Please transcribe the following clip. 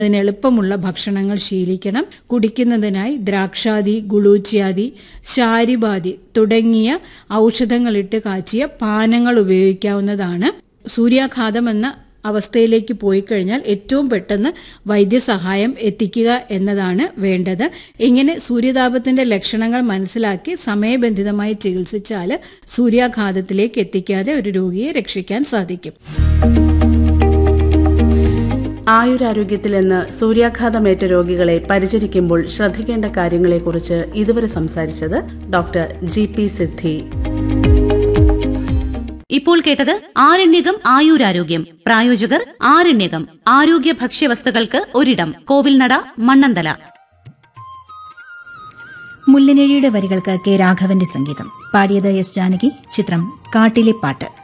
അതിന് എളുപ്പമുള്ള ഭക്ഷണങ്ങൾ ശീലിക്കണം കുടിക്കുന്നതിനായി ദ്രാക്ഷാദി ഗുളൂച്ചിയാദി ശാരിബാദി തുടങ്ങിയ ഔഷധങ്ങളിട്ട് കാച്ചിയ പാനങ്ങൾ ഉപയോഗിക്കാവുന്നതാണ് സൂര്യാഘാതം എന്ന അവസ്ഥയിലേക്ക് പോയി കഴിഞ്ഞാൽ ഏറ്റവും പെട്ടെന്ന് വൈദ്യസഹായം എത്തിക്കുക എന്നതാണ് വേണ്ടത് ഇങ്ങനെ സൂര്യതാപത്തിന്റെ ലക്ഷണങ്ങൾ മനസ്സിലാക്കി സമയബന്ധിതമായി ചികിത്സിച്ചാൽ സൂര്യാഘാതത്തിലേക്ക് എത്തിക്കാതെ ഒരു രോഗിയെ രക്ഷിക്കാൻ സാധിക്കും ആയുരാരോഗ്യത്തിൽ നിന്ന് സൂര്യാഘാതമേറ്റ രോഗികളെ പരിചരിക്കുമ്പോൾ ശ്രദ്ധിക്കേണ്ട കാര്യങ്ങളെക്കുറിച്ച് ഇതുവരെ സംസാരിച്ചത് ഡോക്ടർ ജി പി സിദ്ധി ഇപ്പോൾ കേട്ടത് ആരണ്യകം ആയുരാരോഗ്യം പ്രായോജകർ ആരണ്യകം ആരോഗ്യ ഭക്ഷ്യവസ്തുക്കൾക്ക് ഒരിടം കോവിൽനട മണ്ണന്തല മുല്ലനെഴിയുടെ വരികൾക്ക് കെ രാഘവന്റെ സംഗീതം പാടിയത് എസ് ജാനകി ചിത്രം കാട്ടിലെ പാട്ട്